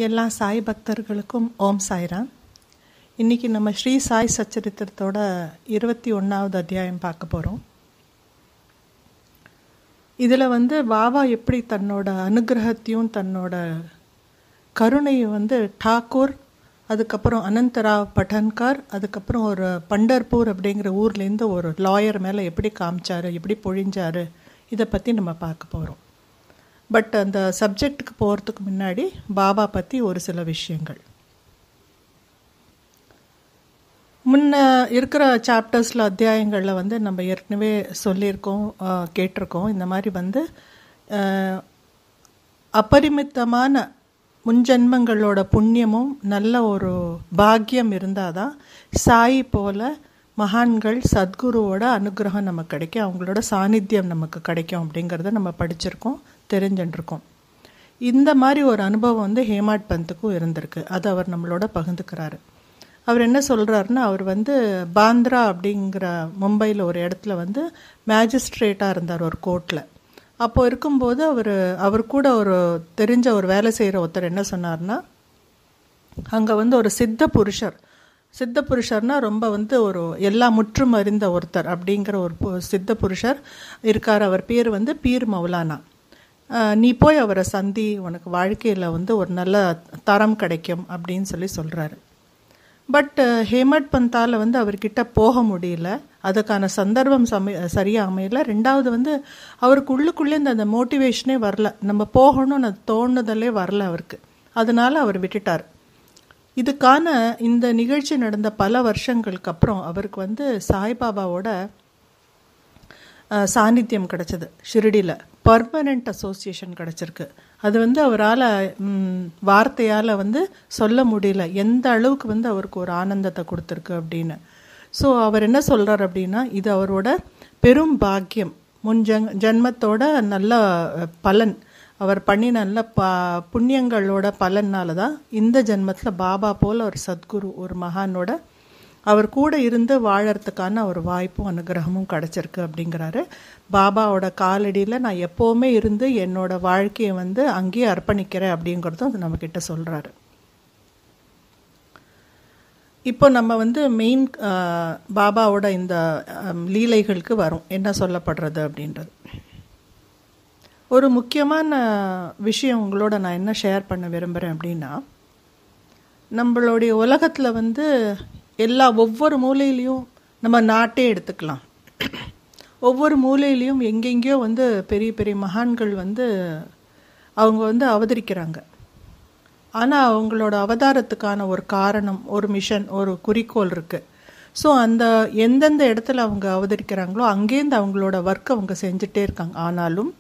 எல்லா சாய் பக்தர்களுக்கும் ஓம் சாய்ராம் இன்னைக்கு நம்ம ஸ்ரீ சாய் சச்சரித்திரத்தோட இருபத்தி ஒன்றாவது அத்தியாயம் பார்க்க போகிறோம் இதில் வந்து பாபா எப்படி தன்னோட அனுகிரகத்தையும் தன்னோட கருணையும் வந்து டாக்கூர் அதுக்கப்புறம் அனந்தராவ் பட்டன்கார் அதுக்கப்புறம் ஒரு பண்டர்பூர் அப்படிங்கிற ஊர்லேருந்து ஒரு லாயர் மேலே எப்படி காமிச்சாரு எப்படி பொழிஞ்சாரு இதை பற்றி நம்ம பார்க்க போகிறோம் பட் அந்த சப்ஜெக்டுக்கு போகிறதுக்கு முன்னாடி பாபா பற்றி ஒரு சில விஷயங்கள் முன்ன இருக்கிற சாப்டர்ஸில் அத்தியாயங்களில் வந்து நம்ம ஏற்கனவே சொல்லியிருக்கோம் ஆஹ், கேட்டிருக்கோம் இந்த மாதிரி வந்து ஆஹ், அபரிமித்தமான முன்ஜென்மங்களோட புண்ணியமும் நல்ல ஒரு பாக்கியம் இருந்தால் தான் சாய் போல மகான்கள் சத்குருவோட அனுகிரகம் நமக்கு கிடைக்கும் அவங்களோட சாநித்தியம் நமக்கு கிடைக்கும் அப்படிங்கிறத நம்ம படிச்சிருக்கோம் தெரிஞ்சுட்டுருக்கோம் இந்த மாதிரி ஒரு அனுபவம் வந்து ஹேமாட் பந்துக்கும் இருந்திருக்கு அது அவர் நம்மளோட பகிர்ந்துக்கிறாரு அவர் என்ன சொல்கிறாருன்னா அவர் வந்து பாந்திரா அப்படிங்கிற மும்பையில் ஒரு இடத்துல வந்து மேஜிஸ்ட்ரேட்டாக இருந்தார் ஒரு கோர்ட்டில் அப்போ இருக்கும்போது அவர் அவர் கூட ஒரு தெரிஞ்ச ஒரு வேலை செய்கிற ஒருத்தர் என்ன சொன்னார்னா அங்கே வந்து ஒரு சித்த புருஷர் சித்த புருஷர்னா ரொம்ப வந்து ஒரு எல்லா முற்றும் அறிந்த ஒருத்தர் அப்படிங்கிற ஒரு பு- சித்த புருஷர் இருக்கார் அவர் பேர் வந்து பீர் மௌலானா ஆஹ் நீ போய் அவரை சந்தி உனக்கு வாழ்க்கையில் வந்து ஒரு நல்ல தரம் கிடைக்கும் அப்படின்னு சொல்லி சொல்கிறாரு பட் ஹேமட் பந்தால வந்து அவர்கிட்ட போக முடியல அதுக்கான சந்தர்ப்பம் சம சரியாக அமையல ரெண்டாவது வந்து அவருக்கு உள்ளுக்குள்ளே இந்த அந்த மோட்டிவேஷனே வரல நம்ம போகணும்னு அது தோணுதலே வரல அவருக்கு அதனால அவர் விட்டுட்டார் இதுக்கான இந்த நிகழ்ச்சி நடந்த பல வருஷங்களுக்கு அப்புறம் அவருக்கு வந்து சாய்பாபாவோட அஹ், சாநித்தியம் கிடைச்சது ஷிரடியில் பர்மனெண்ட் அசோசியேஷன் கிடைச்சிருக்கு அது வந்து அவரால் வார்த்தையால் வந்து சொல்ல முடியல எந்த அளவுக்கு வந்து அவருக்கு ஒரு ஆனந்தத்தை கொடுத்துருக்கு அப்படின்னு ஸோ அவர் என்ன சொல்கிறார் அப்படின்னா இது அவரோட பெரும் பாக்கியம் முன் ஜங் ஜன்மத்தோட நல்ல அஹ், பலன் அவர் பண்ணி நல்ல ப புண்ணியங்களோட பலனால தான் இந்த ஜென்மத்தில் பாபா போல ஒரு சத்குரு ஒரு மகானோட அவர் கூட இருந்து வாழறதுக்கான ஒரு வாய்ப்பும் அனுகிரகமும் கிடைச்சிருக்கு அப்படிங்கிறாரு பாபாவோட காலடியில் நான் எப்போவுமே இருந்து என்னோட வாழ்க்கையை வந்து அங்கேயே அர்ப்பணிக்கிறேன் அப்படிங்கிறதும் அது நம்மக்கிட்ட சொல்கிறாரு இப்போ நம்ம வந்து மெயின் பாபாவோட இந்த அஹ், லீலைகளுக்கு வரும் என்ன சொல்லப்படுறது அப்படின்றது ஒரு முக்கியமான விஷயம் உங்களோட நான் என்ன ஷேர் பண்ண விரும்புகிறேன் அப்படின்னா நம்மளுடைய உலகத்தில் வந்து எல்லா ஒவ்வொரு மூலையிலையும் நம்ம நாட்டே எடுத்துக்கலாம் ஒவ்வொரு மூலையிலையும் எங்கெங்கேயோ வந்து பெரிய பெரிய மகான்கள் வந்து அவங்க வந்து அவதரிக்கிறாங்க ஆனால் அவங்களோட அவதாரத்துக்கான ஒரு காரணம் ஒரு மிஷன் ஒரு குறிக்கோள் இருக்குது ஸோ அந்த எந்தெந்த இடத்துல அவங்க அவதரிக்கிறாங்களோ அங்கேருந்து அவங்களோட ஒர்க் அவங்க செஞ்சுட்டே இருக்காங்க ஆனாலும்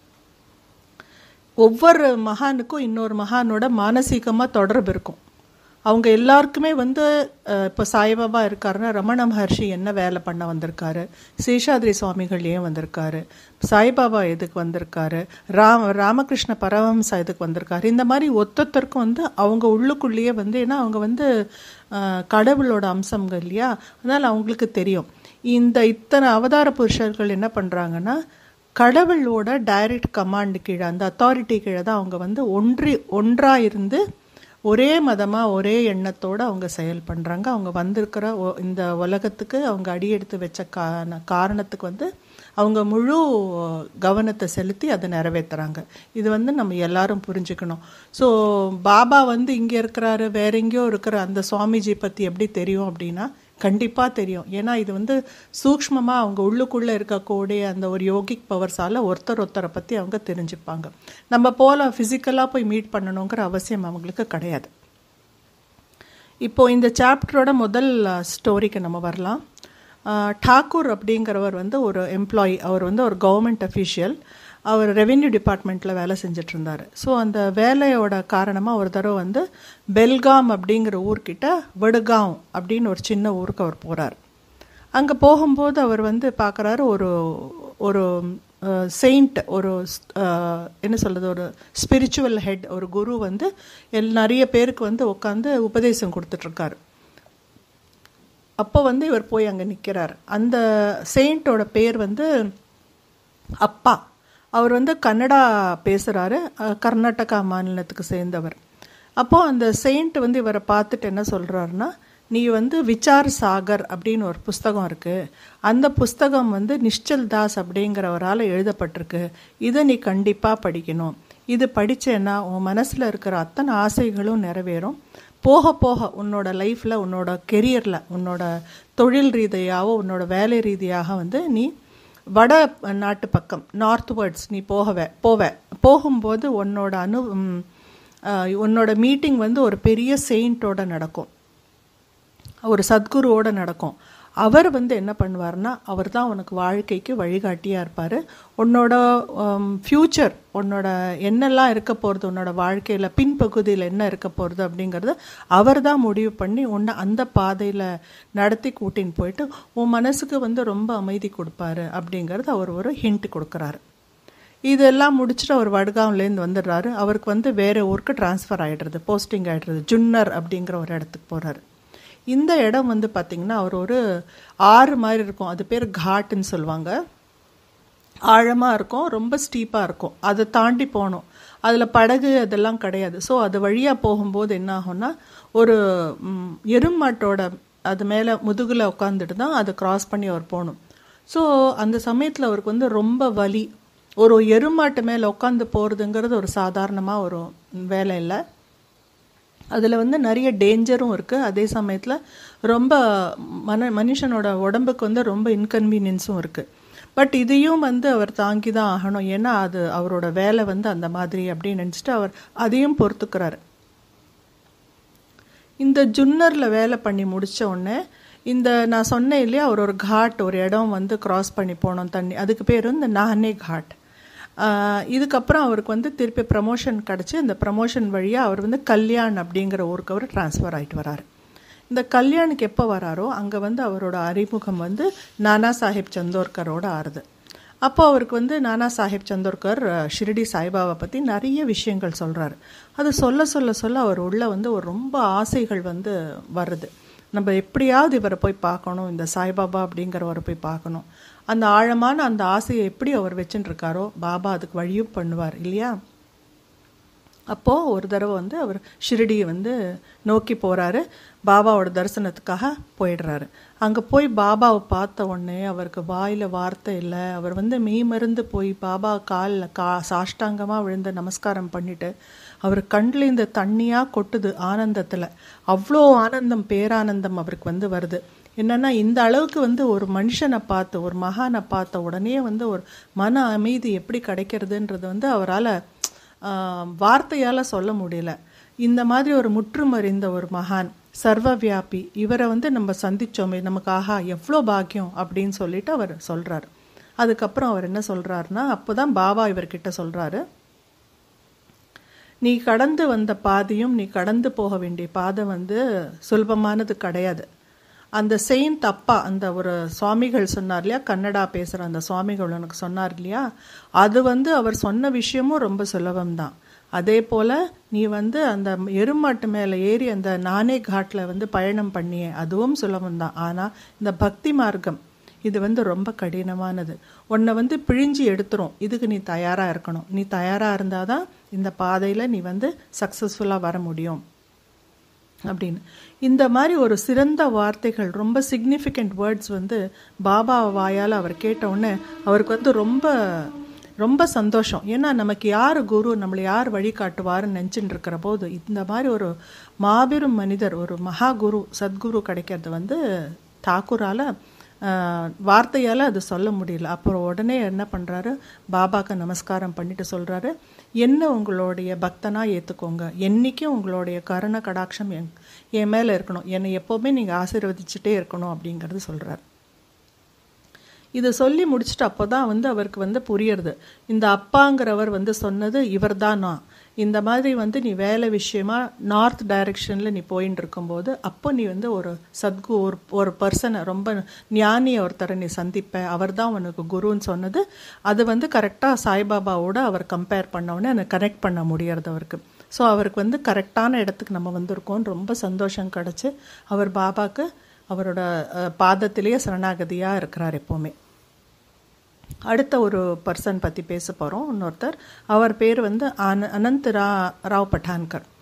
ஒவ்வொரு மகானுக்கும் இன்னொரு மகானோட மானசீகமாக தொடர்பு இருக்கும் அவங்க எல்லாருக்குமே வந்து அஹ், இப்போ சாய்பாபா இருக்காருன்னா ரமண மகர்ஷி என்ன வேலை பண்ண வந்திருக்காரு சேஷாத்ரி சுவாமிகள் ஏன் வந்திருக்காரு சாய்பாபா எதுக்கு வந்திருக்காரு ராம ராமகிருஷ்ண பரமஹம்சா எதுக்கு வந்திருக்காரு இந்த மாதிரி ஒத்தொத்தருக்கும் வந்து அவங்க உள்ளுக்குள்ளேயே வந்து ஏன்னா அவங்க வந்து அஹ், கடவுளோட அம்சங்கள் இல்லையா அதனால் அவங்களுக்கு தெரியும் இந்த இத்தனை அவதார புருஷர்கள் என்ன பண்ணுறாங்கன்னா கடவுளோட டைரக்ட் கமாண்ட் கீழே அந்த அத்தாரிட்டி கீழே தான் அவங்க வந்து ஒன்றி ஒன்றாக இருந்து ஒரே மதமாக ஒரே எண்ணத்தோடு அவங்க செயல் பண்ணுறாங்க அவங்க வந்திருக்கிற ஒ- இந்த உலகத்துக்கு அவங்க அடியெடுத்து வச்ச காரண காரணத்துக்கு வந்து அவங்க முழு கவனத்தை செலுத்தி அதை நிறைவேற்றுறாங்க இது வந்து நம்ம எல்லாரும் புரிஞ்சுக்கணும் ஸோ பாபா வந்து இங்கே இருக்கிறாரு வேற எங்கேயோ இருக்கிற அந்த சுவாமிஜி பற்றி எப்படி தெரியும் அப்படின்னா கண்டிப்பாக தெரியும் ஏன்னா இது வந்து சூக்ஷ்மமாக அவங்க உள்ளுக்குள்ளே இருக்கக்கூடிய அந்த ஒரு யோகிக் பவர்ஸால் ஒருத்தர் ஒருத்தரை பற்றி அவங்க தெரிஞ்சுப்பாங்க நம்ம போல ஃபிசிக்கலாக போய் மீட் பண்ணணுங்கிற அவசியம் அவங்களுக்கு கிடையாது இப்போ இந்த சாப்டரோட முதல் ஸ்டோரிக்கு நம்ம வரலாம் அஹ், டாக்கூர் அப்படிங்கிறவர் வந்து ஒரு எம்ப்ளாயி அவர் வந்து ஒரு கவர்மெண்ட் அஃபீஷியல் அவர் ரெவென்யூ டிபார்ட்மெண்ட்டில் வேலை செஞ்சுட்டு இருந்தார் ஸோ அந்த வேலையோட காரணமாக ஒரு தடவை வந்து பெல்காம் அப்படிங்கிற ஊர்கிட்ட வடுகாம் அப்படின்னு ஒரு சின்ன ஊருக்கு அவர் போகிறார் அங்கே போகும்போது அவர் வந்து பார்க்குறாரு ஒரு ஒரு செயிண்ட் ஒரு அஹ், என்ன சொல்கிறது ஒரு ஸ்பிரிச்சுவல் ஹெட் ஒரு குரு வந்து எல் நிறைய பேருக்கு வந்து உட்காந்து உபதேசம் கொடுத்துட்ருக்காரு அப்போ வந்து இவர் போய் அங்கே நிற்கிறார் அந்த செயிண்ட்டோட பேர் வந்து அப்பா அவர் வந்து கன்னடா பேசுகிறாரு கர்நாடகா மாநிலத்துக்கு சேர்ந்தவர் அப்போது அந்த செயிண்ட் வந்து இவரை பார்த்துட்டு என்ன சொல்கிறாருன்னா நீ வந்து விசார் சாகர் அப்படின்னு ஒரு புஸ்தகம் இருக்குது அந்த புஸ்தகம் வந்து நிஷ்சல் தாஸ் அப்படிங்கிறவரால் எழுதப்பட்டிருக்கு இதை நீ கண்டிப்பாக படிக்கணும் இது படித்தேன்னா உன் மனசில் இருக்கிற அத்தனை ஆசைகளும் நிறைவேறும் போக போக உன்னோட லைஃப்பில் உன்னோட கெரியரில் உன்னோட தொழில் ரீதியாகவோ உன்னோட வேலை ரீதியாக வந்து நீ வட நாட்டு பக்கம் நார்த் வேர்ட்ஸ் நீ போகவே போவ போகும்போது உன்னோட அனு ம், ஆஹ், உன்னோட மீட்டிங் வந்து ஒரு பெரிய செயின்ட்டோட நடக்கும் ஒரு சத்குருவோட நடக்கும் அவர் வந்து என்ன பண்ணுவார்னா அவர் தான் உனக்கு வாழ்க்கைக்கு வழிகாட்டியாக இருப்பார் உன்னோட ஃப்யூச்சர் உன்னோட என்னெல்லாம் இருக்க போகிறது உன்னோட வாழ்க்கையில் பின்பகுதியில் என்ன இருக்க போகிறது அப்படிங்கிறத அவர் தான் முடிவு பண்ணி உன்னை அந்த பாதையில் நடத்தி கூட்டின்னு போயிட்டு உன் மனசுக்கு வந்து ரொம்ப அமைதி கொடுப்பாரு அப்படிங்கிறது அவர் ஒரு ஹிண்ட் கொடுக்குறாரு இதெல்லாம் முடிச்சுட்டு அவர் வடகாவ்லேருந்து வந்துடுறாரு அவருக்கு வந்து வேற ஊருக்கு ட்ரான்ஸ்ஃபர் ஆகிடுறது போஸ்டிங் ஆகிடுறது ஜுன்னர் அப்படிங்கிற ஒரு இடத்துக்கு போகிறாரு இந்த இடம் வந்து பார்த்திங்கன்னா அவர் ஒரு ஆறு மாதிரி இருக்கும் அது பேர் காட்டுன்னு சொல்லுவாங்க ஆழமாக இருக்கும் ரொம்ப ஸ்டீப்பாக இருக்கும் அதை தாண்டி போகணும் அதில் படகு அதெல்லாம் கிடையாது ஸோ அது வழியாக போகும்போது என்ன ஆகும்னா ஒரு ம், எருமாட்டோட அது மேலே முதுகில் உட்காந்துட்டு தான் அதை கிராஸ் பண்ணி அவர் போகணும் ஸோ அந்த சமயத்தில் அவருக்கு வந்து ரொம்ப வலி ஒரு எருமாட்டு மேலே உட்காந்து போகிறதுங்கிறது ஒரு சாதாரணமாக ஒரு வேலை இல்லை அதில் வந்து நிறைய டேஞ்சரும் இருக்குது அதே சமயத்தில் ரொம்ப மன மனுஷனோட உடம்புக்கு வந்து ரொம்ப இன்கன்வீனியன்ஸும் இருக்குது பட் இதையும் வந்து அவர் தாங்கி தான் ஆகணும் ஏன்னா அது அவரோட வேலை வந்து அந்த மாதிரி அப்படின்னு நினச்சிட்டு அவர் அதையும் பொறுத்துக்கிறாரு இந்த ஜுன்னரில் வேலை பண்ணி முடிச்ச உடனே இந்த நான் சொன்னேன் இல்லையா அவர் ஒரு காட் ஒரு இடம் வந்து கிராஸ் பண்ணி போனோம் தண்ணி அதுக்கு பேர் வந்து நானே காட் ஆஹ் இதுக்கப்புறம் அவருக்கு வந்து திருப்பி ப்ரமோஷன் கிடச்சி இந்த ப்ரமோஷன் வழியாக அவர் வந்து கல்யாண் அப்படிங்கிற ஊருக்கு அவர் ட்ரான்ஸ்ஃபர் ஆகிட்டு வராரு இந்த கல்யாணுக்கு எப்போ வராரோ அங்கே வந்து அவரோட அறிமுகம் வந்து நானா சாஹிப் சந்தோர்கரோட ஆறுது அப்போ அவருக்கு வந்து நானா சாஹிப் சந்தோர்கர் அஹ், ஷிரடி சாய்பாபா பற்றி நிறைய விஷயங்கள் சொல்கிறாரு அது சொல்ல சொல்ல சொல்ல அவர் உள்ள வந்து ஒரு ரொம்ப ஆசைகள் வந்து வருது நம்ம எப்படியாவது இவரை போய் பார்க்கணும் இந்த சாய்பாபா அப்படிங்கிறவரை போய் பார்க்கணும் அந்த ஆழமான அந்த ஆசையை எப்படி அவர் வச்சுட்டு இருக்காரோ பாபா அதுக்கு வழியும் பண்ணுவார் இல்லையா அப்போது ஒரு தடவை வந்து அவர் ஷிரடியை வந்து நோக்கி போகிறாரு பாபாவோட தரிசனத்துக்காக போயிடுறாரு அங்கே போய் பாபாவை பார்த்த உடனே அவருக்கு வாயில் வார்த்தை இல்லை அவர் வந்து மெய் மருந்து போய் பாபா காலில் கா சாஷ்டாங்கமாக விழுந்து நமஸ்காரம் பண்ணிட்டு அவர் கண்ணில் இந்த தண்ணியாக கொட்டுது ஆனந்தத்தில் அவ்வளோ ஆனந்தம் பேரானந்தம் அவருக்கு வந்து வருது என்னன்னா இந்த அளவுக்கு வந்து ஒரு மனுஷனை பார்த்து ஒரு மகானை பார்த்த உடனே வந்து ஒரு மன அமைதி எப்படி கிடைக்கிறதுன்றது வந்து அவரால் வார்த்தையால் சொல்ல முடியல இந்த மாதிரி ஒரு முற்றுமறிந்த ஒரு மகான் சர்வ வியாபி இவரை வந்து நம்ம சந்திச்சோமே நமக்கு ஆஹா எவ்வளோ பாக்கியம் அப்படின்னு சொல்லிட்டு அவர் சொல்றாரு அதுக்கப்புறம் அவர் என்ன சொல்றாருன்னா அப்போதான் பாபா இவர்கிட்ட சொல்றாரு நீ கடந்து வந்த பாதையும் நீ கடந்து போக வேண்டிய பாதை வந்து சுலபமானது கிடையாது அந்த செயின்ட் அப்பா அந்த ஒரு சுவாமிகள் சொன்னார் இல்லையா கன்னடா பேசுகிற அந்த சுவாமிகள் உனக்கு சொன்னார் இல்லையா அது வந்து அவர் சொன்ன விஷயமும் ரொம்ப சுலபம்தான் அதே போல் நீ வந்து அந்த எருமாட்டு மேலே ஏறி அந்த நானே காட்டில் வந்து பயணம் பண்ணியே அதுவும் சுலபம்தான் ஆனால் இந்த பக்தி மார்க்கம் இது வந்து ரொம்ப கடினமானது உன்னை வந்து பிழிஞ்சு எடுத்துரும் இதுக்கு நீ தயாராக இருக்கணும் நீ தயாராக இருந்தால் தான் இந்த பாதையில் நீ வந்து சக்ஸஸ்ஃபுல்லாக வர முடியும் அப்படின்னு இந்த மாதிரி ஒரு சிறந்த வார்த்தைகள் ரொம்ப சிக்னிஃபிகண்ட் வேர்ட்ஸ் வந்து பாபா வாயால் அவர் கேட்ட உடனே அவருக்கு வந்து ரொம்ப ரொம்ப சந்தோஷம் ஏன்னா நமக்கு யார் குரு நம்மளை யார் வழிகாட்டுவாருன்னு நினச்சிட்டு இருக்கிற போது இந்த மாதிரி ஒரு மாபெரும் மனிதர் ஒரு மகா குரு சத்குரு கிடைக்கிறது வந்து தாக்கூரால் வார்த்தையால் அது சொல்ல முடியல அப்புறம் உடனே என்ன பண்ணுறாரு பாபாக்கு நமஸ்காரம் பண்ணிட்டு சொல்கிறாரு என்ன உங்களுடைய பக்தனாக ஏற்றுக்கோங்க என்றைக்கும் உங்களுடைய கருண கடாட்சம் என் என் மேலே இருக்கணும் என்னை எப்போவுமே நீங்கள் ஆசீர்வதிச்சுட்டே இருக்கணும் அப்படிங்கிறது சொல்கிறார் இதை சொல்லி முடிச்சுட்டு அப்போ தான் வந்து அவருக்கு வந்து புரியுறது இந்த அப்பாங்கிறவர் வந்து சொன்னது இவர் தான் இந்த மாதிரி வந்து நீ வேலை விஷயமா நார்த் டைரக்ஷனில் நீ போயின்னு இருக்கும்போது அப்போ நீ வந்து ஒரு சத்கு ஒரு ஒரு பர்சனை ரொம்ப ஞானியை ஒருத்தரை நீ சந்திப்ப அவர் தான் உனக்கு குருன்னு சொன்னது அது வந்து கரெக்டாக சாய்பாபாவோட அவர் கம்பேர் பண்ணவுடனே அதை கனெக்ட் பண்ண முடியறது அவருக்கு ஸோ அவருக்கு வந்து கரெக்டான இடத்துக்கு நம்ம வந்திருக்கோம் ரொம்ப சந்தோஷம் கிடச்சி அவர் பாபாக்கு அவரோட அஹ், பாதத்திலேயே சரணாகதியாக இருக்கிறார் எப்போவுமே அடுத்த ஒரு பர்சன் பற்றி பேச போகிறோம் இன்னொருத்தர் அவர் பேர் வந்து ஆன அனந்த் ரா ராவ் பட்டான்கர்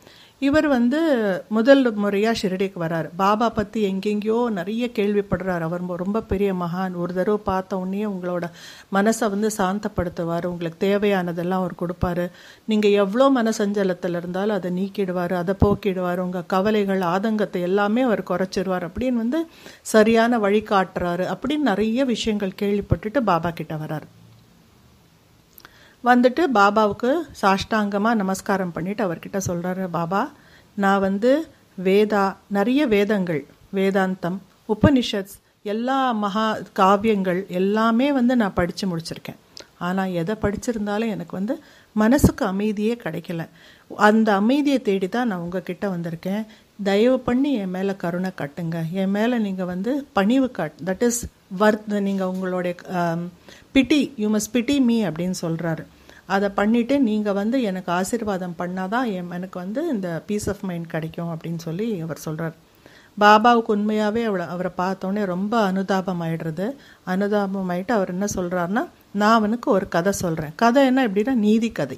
இவர் வந்து முதல் முறையாக ஷிரடிக்கு வராரு பாபா பற்றி எங்கெங்கேயோ நிறைய கேள்விப்படுறாரு அவர் ரொம்ப பெரிய மகான் ஒரு தடவை பார்த்த உடனே உங்களோட மனசை வந்து சாந்தப்படுத்துவார் உங்களுக்கு தேவையானதெல்லாம் அவர் கொடுப்பாரு நீங்கள் எவ்வளோ மனசஞ்சலத்தில் இருந்தாலும் அதை நீக்கிடுவார் அதை போக்கிடுவார் உங்கள் கவலைகள் ஆதங்கத்தை எல்லாமே அவர் குறைச்சிருவார் அப்படின்னு வந்து சரியான வழி காட்டுறாரு அப்படின்னு நிறைய விஷயங்கள் கேள்விப்பட்டுட்டு பாபா கிட்ட வராரு வந்துட்டு பாபாவுக்கு சாஷ்டாங்கமாக நமஸ்காரம் பண்ணிட்டு அவர்கிட்ட சொல்கிறாரு பாபா நான் வந்து வேதா நிறைய வேதங்கள் வேதாந்தம் உபனிஷத்ஸ் எல்லா மகா காவியங்கள் எல்லாமே வந்து நான் படித்து முடிச்சிருக்கேன் ஆனால் எதை படிச்சிருந்தாலும் எனக்கு வந்து மனசுக்கு அமைதியே கிடைக்கல அந்த அமைதியை தேடி தான் நான் உங்ககிட்ட வந்திருக்கேன் தயவு பண்ணி என் மேலே கருணை காட்டுங்க என் மேலே நீங்கள் வந்து பணிவு காட் தட் இஸ் வர்த் நீங்கள் உங்களுடைய pity you must pity me அப்படின்னு சொல்கிறாரு அதை பண்ணிவிட்டு நீங்கள் வந்து எனக்கு ஆசீர்வாதம் பண்ணாதான் என் எனக்கு வந்து இந்த பீஸ் ஆஃப் மைண்ட் கிடைக்கும் அப்படின்னு சொல்லி அவர் சொல்கிறார் பாபாவுக்கு உண்மையாகவே அவளை அவரை பார்த்தோன்னே ரொம்ப அனுதாபம் ஆயிடுறது அனுதாபம் ஆயிட்டு அவர் என்ன சொல்கிறாருன்னா நான் அவனுக்கு ஒரு கதை சொல்கிறேன் கதை என்ன எப்படின்னா நீதி கதை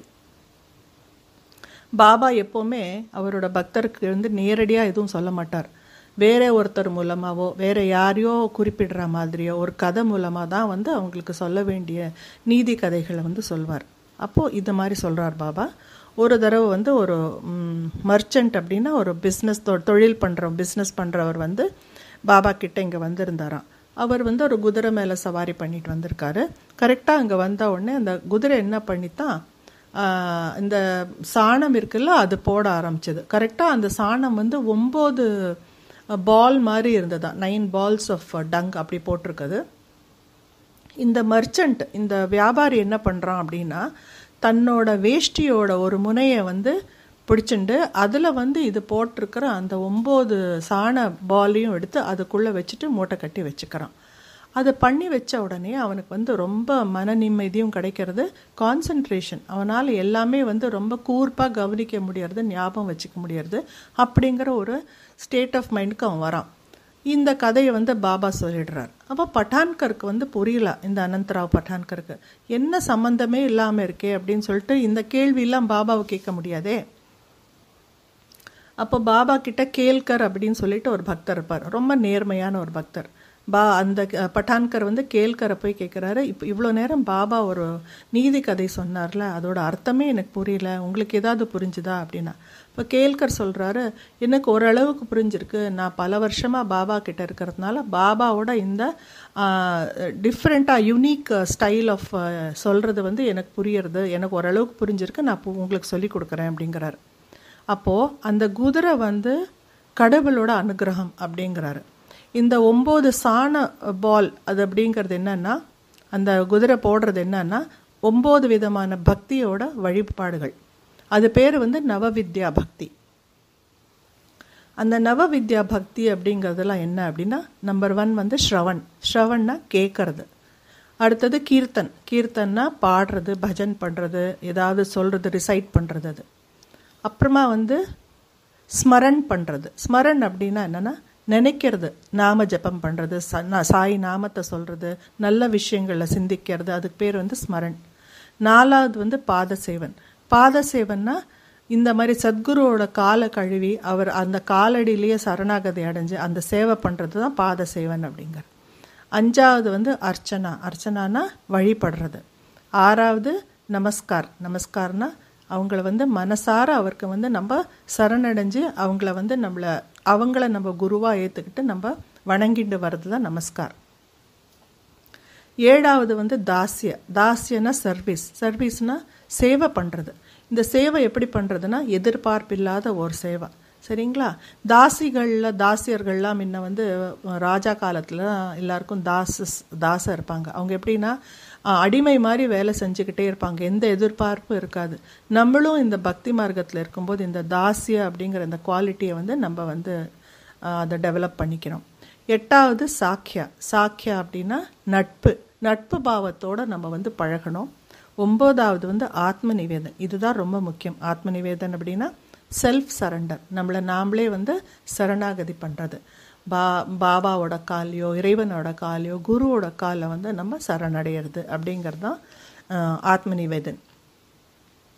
பாபா எப்போவுமே அவரோட பக்தருக்கு வந்து நேரடியாக எதுவும் சொல்ல மாட்டார் வேற ஒருத்தர் மூலமாவோ வேற யாரையோ குறிப்பிடுற மாதிரியோ ஒரு கதை மூலமாக தான் வந்து அவங்களுக்கு சொல்ல வேண்டிய நீதி கதைகளை வந்து சொல்வார் அப்போது இது மாதிரி சொல்கிறார் பாபா ஒரு தடவை வந்து ஒரு மர்ச்சன்ட் அப்படின்னா ஒரு பிஸ்னஸ் தொழில் பண்ணுற பிஸ்னஸ் பண்ணுறவர் வந்து பாபா கிட்ட இங்கே வந்திருந்தாராம் அவர் வந்து ஒரு குதிரை மேலே சவாரி பண்ணிட்டு வந்திருக்காரு கரெக்டாக அங்கே வந்த உடனே அந்த குதிரை என்ன பண்ணித்தான் இந்த சாணம் இருக்குல்ல அது போட ஆரம்பிச்சது கரெக்டாக அந்த சாணம் வந்து ஒம்பது பால் மாதிரி இருந்ததா நைன் பால்ஸ் ஆஃப் டங் அப்படி போட்டிருக்குது இந்த மர்ச்சன்ட் இந்த வியாபாரி என்ன பண்ணுறான் அப்படின்னா தன்னோட வேஷ்டியோட ஒரு முனையை வந்து பிடிச்சிண்டு அதில் வந்து இது போட்டிருக்கிற அந்த ஒம்பது சாண பாலையும் எடுத்து அதுக்குள்ளே வச்சுட்டு மூட்டை கட்டி வச்சுக்கிறான் அதை பண்ணி வச்ச உடனே அவனுக்கு வந்து ரொம்ப மன நிம்மதியும் கிடைக்கிறது கான்சன்ட்ரேஷன் அவனால் எல்லாமே வந்து ரொம்ப கூர்ப்பாக கவனிக்க முடியறது ஞாபகம் வச்சுக்க முடியறது அப்படிங்கிற ஒரு ஸ்டேட் ஆஃப் மைண்டுக்கு அவன் வரான் இந்த கதையை வந்து பாபா சொல்லிடுறார் அப்போ பட்டான்கருக்கு வந்து புரியல இந்த அனந்தராவ் பட்டான்கருக்கு என்ன சம்மந்தமே இல்லாமல் இருக்கே அப்படின்னு சொல்லிட்டு இந்த கேள்வியெல்லாம் பாபாவை கேட்க முடியாதே அப்போ பாபா கிட்ட கேல்கர் அப்படின்னு சொல்லிட்டு ஒரு பக்தர் இருப்பார் ரொம்ப நேர்மையான ஒரு பக்தர் பா அந்த பட்டான்கர் வந்து கேல்கரை போய் கேட்குறாரு இப்போ இவ்வளோ நேரம் பாபா ஒரு நீதி கதை சொன்னார்ல அதோட அர்த்தமே எனக்கு புரியல உங்களுக்கு ஏதாவது புரிஞ்சுதா அப்படின்னா இப்போ கேல்கர் சொல்கிறாரு எனக்கு ஓரளவுக்கு புரிஞ்சிருக்கு நான் பல வருஷமாக பாபா கிட்ட இருக்கிறதுனால பாபாவோட இந்த டிஃப்ரெண்ட்டாக யூனிக் ஸ்டைல் ஆஃப் சொல்கிறது வந்து எனக்கு புரியறது எனக்கு ஓரளவுக்கு புரிஞ்சிருக்கு நான் உங்களுக்கு சொல்லி கொடுக்குறேன் அப்படிங்கிறாரு அப்போது அந்த குதிரை வந்து கடவுளோட அனுகிரகம் அப்படிங்கிறாரு இந்த ஒம்பது சாண பால் அது அப்படிங்கிறது என்னன்னா அந்த குதிரை போடுறது என்னன்னா ஒம்பது விதமான பக்தியோட வழிபாடுகள் அது பேர் வந்து நவவித்யா பக்தி அந்த நவவித்யா பக்தி அப்படிங்கிறதுலாம் என்ன அப்படின்னா நம்பர் ஒன் வந்து ஸ்ரவன் ஸ்ரவன்னா கேட்கறது அடுத்தது கீர்த்தன் கீர்த்தன்னா பாடுறது பஜன் பண்ணுறது ஏதாவது சொல்கிறது ரிசைட் பண்ணுறது அது அப்புறமா வந்து ஸ்மரன் பண்ணுறது ஸ்மரன் அப்படின்னா என்னென்னா நினைக்கிறது நாம ஜபம் பண்ணுறது சாய் நாமத்தை சொல்கிறது நல்ல விஷயங்களில் சிந்திக்கிறது அதுக்கு பேர் வந்து ஸ்மரன் நாலாவது வந்து பாதசேவன் பாதசேவன்னா இந்த மாதிரி சத்குருவோட காலை கழுவி அவர் அந்த காலடியிலேயே சரணாகதி அடைஞ்சு அந்த சேவை பண்ணுறது தான் பாதசேவன் அப்படிங்கிற அஞ்சாவது வந்து அர்ச்சனா அர்ச்சனானா வழிபடுறது ஆறாவது நமஸ்கார் நமஸ்கார்னா அவங்கள வந்து மனசார அவருக்கு வந்து நம்ம சரணடைஞ்சு அவங்கள வந்து நம்மளை அவங்கள நம்ம குருவாக ஏற்றுக்கிட்டு நம்ம வணங்கிட்டு வர்றது தான் நமஸ்கார் ஏழாவது வந்து தாசிய தாசியனா சர்வீஸ் சர்வீஸ்னா சேவை பண்ணுறது இந்த சேவை எப்படி பண்ணுறதுன்னா எதிர்பார்ப்பில்லாத ஒரு சேவை சரிங்களா தாசிகளில் தாசியர்கள்லாம் முன்ன வந்து ராஜா காலத்தில் எல்லாருக்கும் தாசஸ் தாசம் இருப்பாங்க அவங்க எப்படின்னா அடிமை மாதிரி வேலை செஞ்சுக்கிட்டே இருப்பாங்க எந்த எதிர்பார்ப்பும் இருக்காது நம்மளும் இந்த பக்தி மார்க்கத்தில் இருக்கும்போது இந்த தாசிய அப்படிங்கிற இந்த குவாலிட்டியை வந்து நம்ம வந்து அதை டெவலப் பண்ணிக்கிறோம் எட்டாவது சாக்கியா சாக்கியா அப்படின்னா நட்பு நட்பு பாவத்தோடு நம்ம வந்து பழகணும் ஒம்போதாவது வந்து ஆத்ம நிவேதன் இதுதான் ரொம்ப முக்கியம் ஆத்ம நிவேதன் அப்படின்னா செல்ஃப் சரண்டர் நம்மளை நாமளே வந்து சரணாகதி பண்ணுறது பா பாபாவோட காலையோ இறைவனோட காலையோ குருவோட காலை வந்து நம்ம சரணடைகிறது அப்படிங்கிறது தான் ஆத்ம நிவேதன்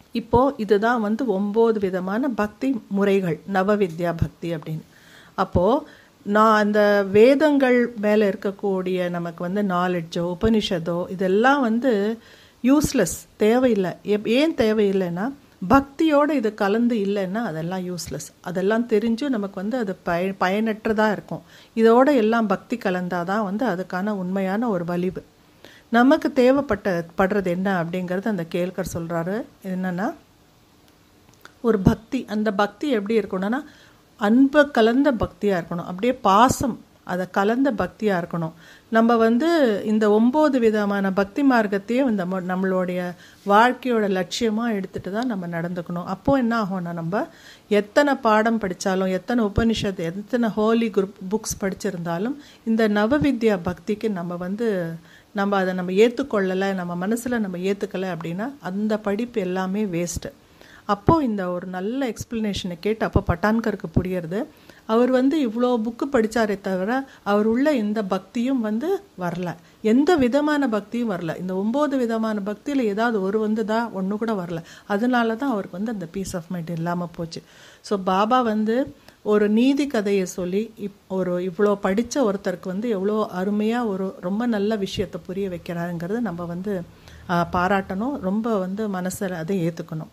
இப்போ இதுதான் வந்து ஒம்பது விதமான பக்தி முறைகள் நவவித்யா பக்தி அப்படின்னு அப்போ நான் அந்த வேதங்கள் மேலே இருக்கக்கூடிய நமக்கு வந்து நாலெட்ஜோ உபனிஷதோ இதெல்லாம் வந்து யூஸ்லெஸ் தேவையில்லை எப் ஏன் தேவையில்லைன்னா பக்தியோடு இது கலந்து இல்லைன்னா அதெல்லாம் யூஸ்லெஸ் அதெல்லாம் தெரிஞ்சும் நமக்கு வந்து அது பய பயனற்றதாக இருக்கும் இதோட எல்லாம் பக்தி கலந்தாதான் வந்து அதுக்கான உண்மையான ஒரு வலிவு நமக்கு தேவைப்பட்ட படுறது என்ன அப்படிங்கிறது அந்த கேள்கர் சொல்கிறாரு என்னன்னா ஒரு பக்தி அந்த பக்தி எப்படி இருக்கணும்னா அன்பை கலந்த பக்தியாக இருக்கணும் அப்படியே பாசம் அதை கலந்த பக்தியாக இருக்கணும் நம்ம வந்து இந்த ஒம்பது விதமான பக்தி மார்க்கத்தையும் இந்த ம- நம்மளுடைய வாழ்க்கையோட லட்சியமாக எடுத்துட்டு தான் நம்ம நடந்துக்கணும் அப்போ என்ன ஆகும்னா நம்ம எத்தனை பாடம் படித்தாலும் எத்தனை உபனிஷத் எத்தனை ஹோலி குரூப் புக்ஸ் படிச்சிருந்தாலும் இந்த நவவித்யா பக்திக்கு நம்ம வந்து நம்ம அதை நம்ம ஏற்றுக்கொள்ளலை நம்ம மனசில் நம்ம ஏற்றுக்கலை அப்படின்னா அந்த படிப்பு எல்லாமே வேஸ்ட்டு அப்போது இந்த ஒரு நல்ல எக்ஸ்ப்ளனேஷனை கேட்டு அப்போ பட்டான்கருக்கு புரியுறது அவர் வந்து இவ்வளோ புக்கு படித்தாரே தவிர அவர் உள்ள எந்த பக்தியும் வந்து வரல எந்த விதமான பக்தியும் வரல இந்த ஒம்பது விதமான பக்தியில் ஏதாவது ஒரு வந்துதா ஒன்று கூட வரல அதனால தான் அவருக்கு வந்து அந்த பீஸ் ஆஃப் மைண்ட் இல்லாமல் போச்சு ஸோ பாபா வந்து ஒரு நீதி கதையை சொல்லி இப் ஒரு இவ்வளோ படித்த ஒருத்தருக்கு வந்து எவ்வளோ அருமையாக ஒரு ரொம்ப நல்ல விஷயத்தை புரிய வைக்கிறாருங்கிறது நம்ம வந்து ஆஹ், பாராட்டணும் ரொம்ப வந்து மனசில் அதை ஏற்றுக்கணும்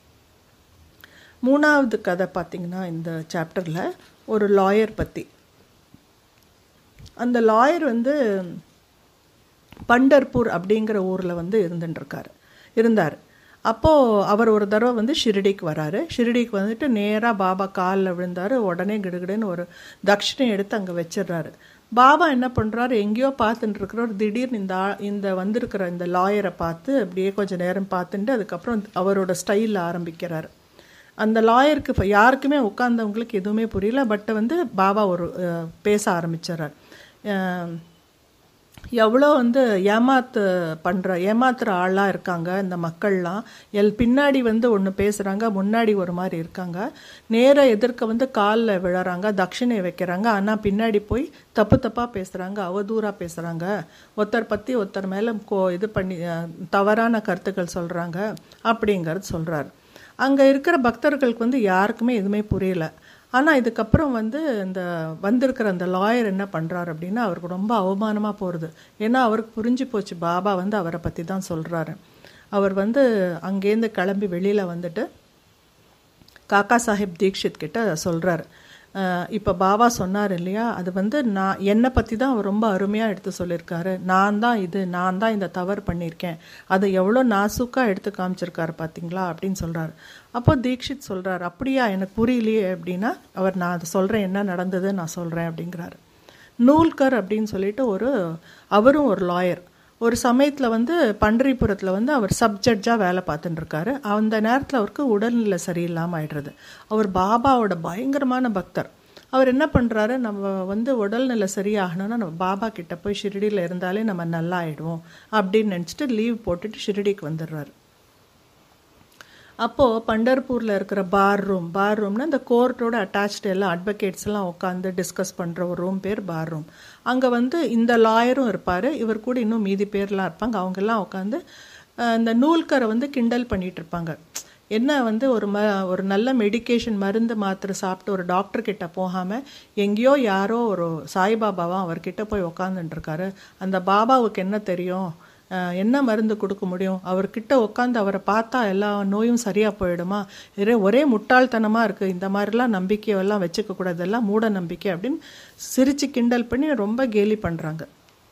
மூணாவது கதை பார்த்தீங்கன்னா இந்த சாப்டரில் ஒரு லாயர் பற்றி அந்த லாயர் வந்து பண்டர்பூர் அப்படிங்கிற ஊரில் வந்து இருந்துட்டுருக்காரு இருந்தார் அப்போது அவர் ஒரு தடவை வந்து ஷிரடிக்கு வராரு ஷிரடிக்கு வந்துட்டு நேராக பாபா காலில் விழுந்தார் உடனே கிடுகிடுன்னு ஒரு தட்சிணை எடுத்து அங்கே வச்சிடுறாரு பாபா என்ன பண்ணுறாரு எங்கேயோ பார்த்துட்டு இருக்கிறவர் திடீர்னு இந்த ஆ- இந்த வந்திருக்கிற இந்த லாயரை பார்த்து அப்படியே கொஞ்சம் நேரம் பார்த்துட்டு அதுக்கப்புறம் அவரோட ஸ்டைலில் ஆரம்பிக்கிறார் அந்த லாயருக்கு இப்போ யாருக்குமே உட்கார்ந்தவங்களுக்கு எதுவுமே புரியல பட் வந்து பாபா ஒரு அஹ், பேச ஆரம்பிச்சிடுறார் அஹ், எவ்வளோ வந்து ஏமாத்து பண்ணுற ஏமாத்துற ஆளாக இருக்காங்க இந்த மக்கள்லாம் எல் பின்னாடி வந்து ஒன்று பேசுகிறாங்க முன்னாடி ஒரு மாதிரி இருக்காங்க நேர எதிர்க்க வந்து காலில் விழறாங்க தட்சிணை வைக்கிறாங்க ஆனால் பின்னாடி போய் தப்பு தப்பாக பேசுகிறாங்க அவதூறாக பேசுகிறாங்க ஒருத்தர் பற்றி ஒருத்தர் மேலே கோ இது பண்ணி அஹ், தவறான கருத்துக்கள் சொல்கிறாங்க அப்படிங்கிறது சொல்கிறாரு அங்கே இருக்கிற பக்தர்களுக்கு வந்து யாருக்குமே எதுவுமே புரியல ஆனால் இதுக்கப்புறம் வந்து இந்த வந்திருக்கிற அந்த லாயர் என்ன பண்ணுறாரு அப்படின்னா அவருக்கு ரொம்ப அவமானமாக போகிறது ஏன்னா அவருக்கு புரிஞ்சு போச்சு பாபா வந்து அவரை பற்றி தான் சொல்கிறாரு அவர் வந்து அங்கேருந்து கிளம்பி வெளியில் வந்துட்டு காக்கா சாஹிப் தீக்ஷித் கிட்ட சொல்கிறாரு இப்போ பாபா சொன்னார் இல்லையா அது வந்து நான் என்னை பற்றி தான் அவர் ரொம்ப அருமையாக எடுத்து சொல்லியிருக்காரு நான் தான் இது நான் தான் இந்த தவறு பண்ணியிருக்கேன் அதை எவ்வளோ நாசுக்காக எடுத்து காமிச்சிருக்காரு பார்த்தீங்களா அப்படின்னு சொல்கிறாரு அப்போ தீக்ஷித் சொல்கிறார் அப்படியா எனக்கு புரியலையே அப்படின்னா அவர் நான் அதை சொல்கிறேன் என்ன நடந்தது நான் சொல்கிறேன் அப்படிங்கிறாரு நூல்கர் அப்படின்னு சொல்லிட்டு ஒரு அவரும் ஒரு லாயர் ஒரு சமயத்தில் வந்து பண்டரிபுரத்தில் வந்து அவர் சப்ஜட்ஜாக வேலை பார்த்துட்டு இருக்காரு அந்த நேரத்தில் அவருக்கு உடல்நிலை சரியில்லாமல் ஆயிடுறது அவர் பாபாவோட பயங்கரமான பக்தர் அவர் என்ன பண்ணுறாரு நம்ம வந்து உடல்நிலை சரியாகணும்னா நம்ம பாபா கிட்ட போய் ஷிரடியில் இருந்தாலே நம்ம நல்லா ஆயிடுவோம் அப்படின்னு நினச்சிட்டு லீவ் போட்டுட்டு ஷிரடிக்கு வந்துடுறாரு அப்போது பண்டர்பூரில் இருக்கிற பார் ரூம் பார் ரூம்னா இந்த கோர்ட்டோட அட்டாச்டு எல்லாம் அட்வொகேட்ஸ் எல்லாம் உட்காந்து டிஸ்கஸ் பண்ணுற ஒரு ரூம் பேர் பார் ரூம் அங்கே வந்து இந்த லாயரும் இருப்பார் இவர் கூட இன்னும் மீதி பேர்லாம் இருப்பாங்க அவங்கெல்லாம் உட்காந்து இந்த நூல்கரை வந்து கிண்டல் பண்ணிட்டு இருப்பாங்க என்ன வந்து ஒரு ம ஒரு நல்ல மெடிகேஷன் மருந்து மாத்திரை சாப்பிட்டு ஒரு டாக்டர் கிட்ட போகாமல் எங்கேயோ யாரோ ஒரு சாய்பாபாவா அவர்கிட்ட போய் உக்காந்துட்டு இருக்காரு அந்த பாபாவுக்கு என்ன தெரியும் அஹ் என்ன மருந்து கொடுக்க முடியும் அவர்கிட்ட உட்காந்து அவரை பார்த்தா எல்லா நோயும் சரியாக போயிடுமா ஒரே ஒரே முட்டாள்தனமாக இருக்குது இந்த மாதிரிலாம் நம்பிக்கையெல்லாம் வச்சுக்க கூடாது எல்லாம் மூட நம்பிக்கை அப்படின்னு சிரித்து கிண்டல் பண்ணி ரொம்ப கேலி பண்ணுறாங்க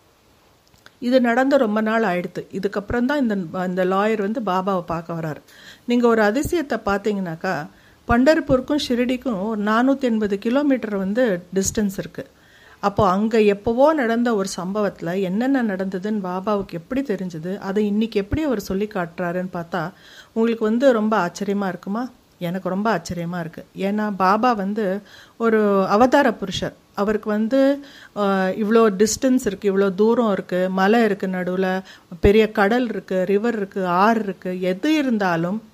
இது நடந்து ரொம்ப நாள் ஆயிடுத்து இதுக்கப்புறம் தான் இந்த இந்த லாயர் வந்து பாபாவை பார்க்க வராரு நீங்கள் ஒரு அதிசயத்தை பார்த்தீங்கன்னாக்கா பண்டர்பூருக்கும் ஷிரடிக்கும் ஒரு நானூற்றி எண்பது கிலோமீட்டர் வந்து டிஸ்டன்ஸ் இருக்குது அப்போ அங்கே எப்போவோ நடந்த ஒரு சம்பவத்தில் என்னென்ன நடந்ததுன்னு பாபாவுக்கு எப்படி தெரிஞ்சது அதை இன்னைக்கு எப்படி அவர் சொல்லி காட்டுறாருன்னு பார்த்தா உங்களுக்கு வந்து ரொம்ப ஆச்சரியமாக இருக்குமா எனக்கு ரொம்ப ஆச்சரியமாக இருக்குது ஏன்னா பாபா வந்து ஒரு அவதார புருஷர் அவருக்கு வந்து ஆஹ், இவ்வளோ டிஸ்டன்ஸ் இருக்குது இவ்வளோ தூரம் இருக்குது மலை இருக்குது நடுவில் பெரிய கடல் இருக்குது ரிவர் இருக்குது ஆறு இருக்குது எது இருந்தாலும்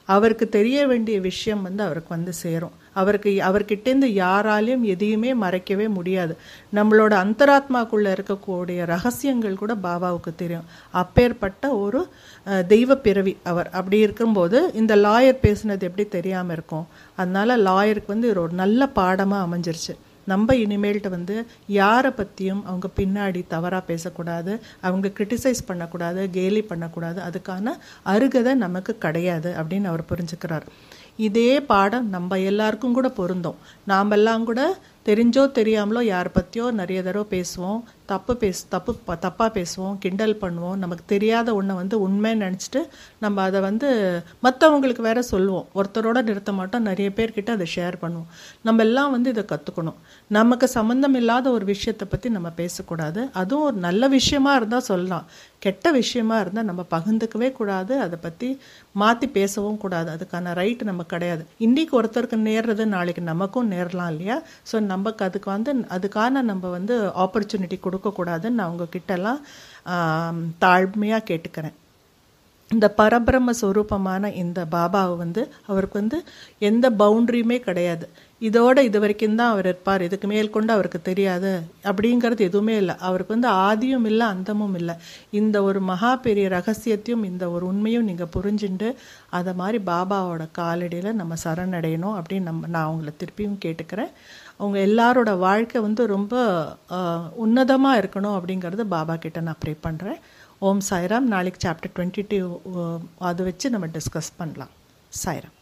அவருக்கு தெரிய வேண்டிய விஷயம் வந்து அவருக்கு வந்து சேரும் அவருக்கு அவர்கிட்டேருந்து யாராலையும் எதையுமே மறைக்கவே முடியாது நம்மளோட அந்தராத்மாக்குள்ள இருக்கக்கூடிய ரகசியங்கள் கூட பாபாவுக்கு தெரியும் அப்பேற்பட்ட ஒரு அஹ், தெய்வ பிறவி அவர் அப்படி இருக்கும்போது இந்த லாயர் பேசுனது எப்படி தெரியாம இருக்கும் அதனால லாயருக்கு வந்து இது ஒரு நல்ல பாடமா அமைஞ்சிருச்சு நம்ம இனிமேல்ட்டு வந்து யாரை பற்றியும் அவங்க பின்னாடி தவறாக பேசக்கூடாது அவங்க கிரிட்டிசைஸ் பண்ணக்கூடாது கேலி பண்ணக்கூடாது அதுக்கான அருகதை நமக்கு கிடையாது அப்படின்னு அவர் புரிஞ்சுக்கிறார் இதே பாடம் நம்ம எல்லாருக்கும் கூட பொருந்தும் நாமெல்லாம் கூட தெரிஞ்சோ தெரியாமலோ யாரை பற்றியோ நிறைய தடவை பேசுவோம் தப்பு பேச தப்பு ப- தப்பா பேசுவோம் கிண்டல் பண்ணுவோம் நமக்கு தெரியாத ஒன்றை வந்து உண்மைன்னு நினச்சிட்டு நம்ம அதை வந்து மற்றவங்களுக்கு வேற சொல்லுவோம் ஒருத்தரோட நிறுத்த மாட்டோம் நிறைய பேர்கிட்ட அதை ஷேர் பண்ணுவோம் நம்ம எல்லாம் வந்து இதை கற்றுக்கணும் நமக்கு சம்மந்தம் இல்லாத ஒரு விஷயத்தை பற்றி நம்ம பேசக்கூடாது அதுவும் ஒரு நல்ல விஷயமா இருந்தால் சொல்லலாம் கெட்ட விஷயமா இருந்தால் நம்ம பகிர்ந்துக்கவே கூடாது அதை பற்றி மாற்றி பேசவும் கூடாது அதுக்கான ரைட் நமக்கு கிடையாது இன்னைக்கு ஒருத்தருக்கு நேர்றது நாளைக்கு நமக்கும் நேரலாம் இல்லையா ஸோ நமக்கு அதுக்கு வந்து அதுக்கான நம்ம வந்து ஆப்பர்ச்சுனிட்டி கொடுக்கக்கூடாதுன்னு நான் உங்ககிட்டலாம் தாழ்மையாக கேட்டுக்கிறேன் இந்த பரபிரம்ம ஸ்வரூபமான இந்த பாபாவை வந்து அவருக்கு வந்து எந்த பவுண்டரியுமே கிடையாது இதோட இது வரைக்கும் தான் அவர் இருப்பார் இதுக்கு மேல் கொண்டு அவருக்கு தெரியாது அப்படிங்கிறது எதுவுமே இல்லை அவருக்கு வந்து ஆதியும் இல்லை அந்தமும் இல்லை இந்த ஒரு மகா பெரிய ரகசியத்தையும் இந்த ஒரு உண்மையும் நீங்கள் புரிஞ்சுண்டு அதை மாதிரி பாபாவோட காலடியில் நம்ம சரணடையணும் அப்படின்னு நம்ம நான் அவங்கள திருப்பியும் கேட்டுக்கிறேன் அவங்க எல்லாரோட வாழ்க்கை வந்து ரொம்ப உன்னதமாக இருக்கணும் அப்படிங்கிறது பாபா கிட்ட நான் ப்ரே பண்ணுறேன் ஓம் சாய்ராம் நாளைக்கு சாப்டர் டுவெண்ட்டி டூ அதை வச்சு நம்ம டிஸ்கஸ் பண்ணலாம் சாய்ராம்